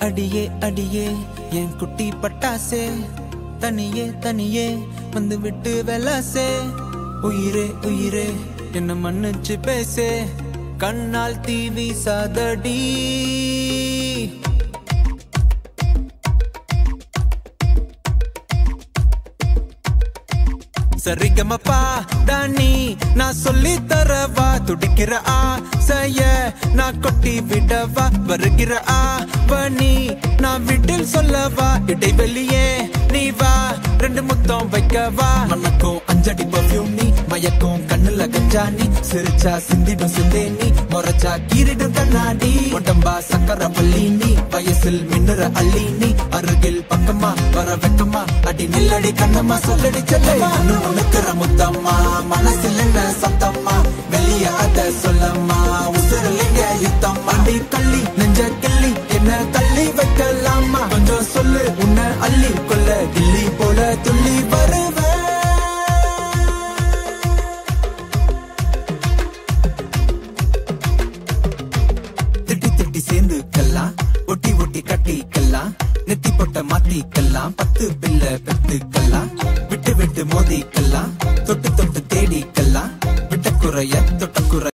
அடியே அடியே என் குட்டி பட்டாசே தனியே தனியே வந்து விட்டு வெலாசே உயிரே உயிரே என்ன மன்னிச்சு பேசே கண்ணால் தீவி சாதடி சரிகமப்பா டானி நான் சொல்லி தரவா துடிக்கிற ஆசைய நான் கொட்டி விடவா வருகிற ஆவணி நான் வீட்டில் சொல்லவா இடைவெளியே நீ வா ரெண்டு முத்தம் வைக்கவா மனக்கும் அஞ்சடி பர்ஃபியூம் நீ மயக்கும் கண்ணுல கஞ்சா நீ சிரிச்சா சிந்திடும் சிந்தே நீ முறைச்சா கீரிடும் கண்ணாடி உடம்பா சக்கர பள்ளி நீ வயசில் மின்னுற அள்ளி நீ அருகில் பக்கமா வர வெக்கமா அடி நில்லடி கண்ணம்மா சொல்லடி செல்லம்மா உனக்குற முத்தம்மா மனசில் என்ன சத்தம்மா வெளிய அத சொல்லம்மா உசுரில் எங்க யுத்தம் அடி கள்ளி நெஞ்ச கிள்ளி என்ன தள்ளி வைக்கலாமா கொஞ்சம் சொல்லு உன்னை அள்ளி கொள்ள கிள்ளி போல துள்ளி வருவேன் திட்டி திட்டி சேர்ந்துக்கலாம் ஒட்டி ஒட்டி கட்டிக்கலாம் நெத்தி பொட்ட மாத்திக்கலாம் பத்து பிள்ளை பெத்துக்கலாம் விட்டு விட்டு மோதிக்கலாம் தொட்டு தொட்டு தேடிக்கலாம் விட்ட குறைய தொட்ட குறை